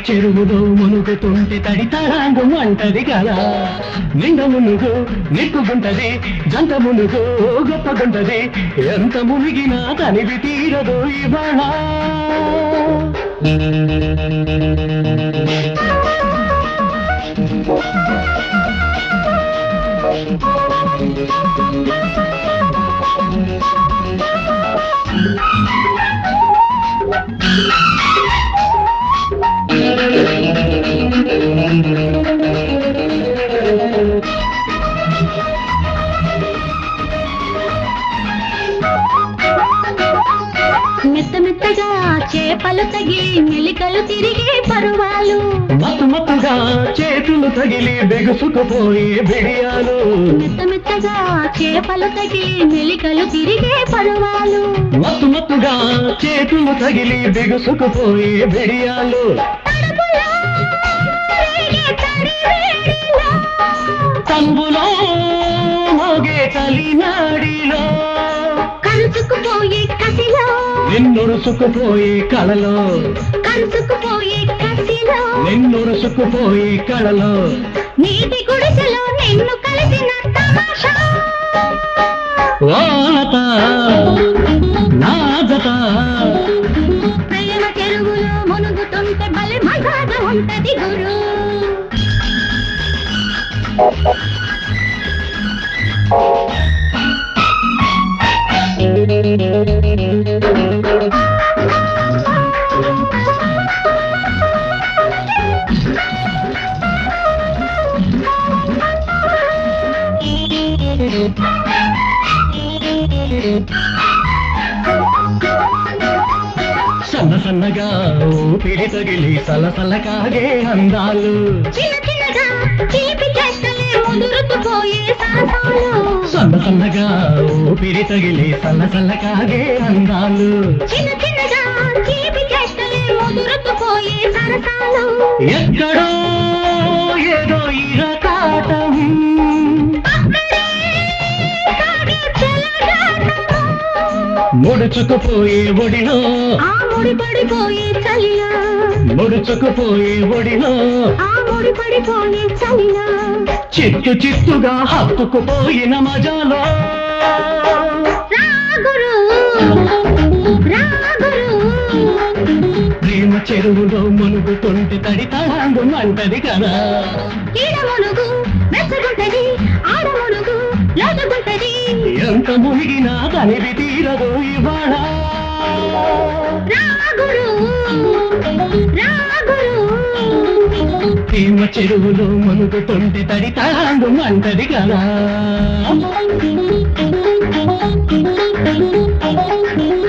చెరువులో మునుగుతుంటే తడి తడాంగు అంటది కదా నిండ మునుగు నిప్పుగుంటది జంట మునుగు గొప్పగుంటది ఎంత మునిగినా తనివి తీరదు ఇవాళ మెత్త మెత్తగా చేపలు తగిలి మెలికలు తిరిగే పరువాలు మత్తు మత్తుగా చేతులు తగిలి బెగుసుకుపోయి బిడియాలు మెత్త మెత్తగా చేపలు తగిలి మెలికలు తిరిగే పరువాలు మత్తు మత్తుగా చేతులు తగిలి బిగుసుకుపోయి బిడియాలు తడుపులో రేగే తడి వేడిలో తంబులో మోగే తలినాడిలో కరుచుకుపోయే కసిలో నిన్నురుసుకుపోయే కళలో కరుచుకుపోయే కసిలో నిన్నురుసుకుపోయే కళలో నీటి గుడిసెలో నిన్ను కలిసిన తమాషా వాత నాజత ప్రేమ చెరువులో మునుగుతుంటే బలి మజాగా ఉంటది గురు సన్న సన్నగా ఊపిరి తగిలి సలసల కాగే అందాలు చిన్న చిన్నగా చిలిపి చేస్తలే ముదురుతుపోయే సరసాలు సన్న సన్నగా ఊపిరి తగిలి సలసల కాగే అందాలు చిన్న చిన్నగా చిలిపి చేస్తలే ముదురుతుపోయే సరసాలు ఎక్కడో ఏదో ఇరకాటం అక్కడే సాగే చెలగాటము. ముడుచుకుపోయే ఒడిలో ఆ ముడి పడిపోయే చలిలో ముడుచుకుపోయే ఒడిలో ఆ ముడి పడిపోయే చలిలో చిత్తు చిత్తుగా హత్తుకుపోయిన మజాలో రాగురు రాగురు ప్రేమ చెరువులో మునుగుతుంటే తడి తడాంగు అంటది కదా ఈడ మునుగు మెచ్చగుంటది ఆడ మునుగు లోతుగుంటది ఎంత మునిగినా తనివి తీరదు ఇవాళ రాగురు రాగురు ప్రేమ చెరువులో మునుగుతుంటే తడి తడాంగు అంటది కదా Thank you.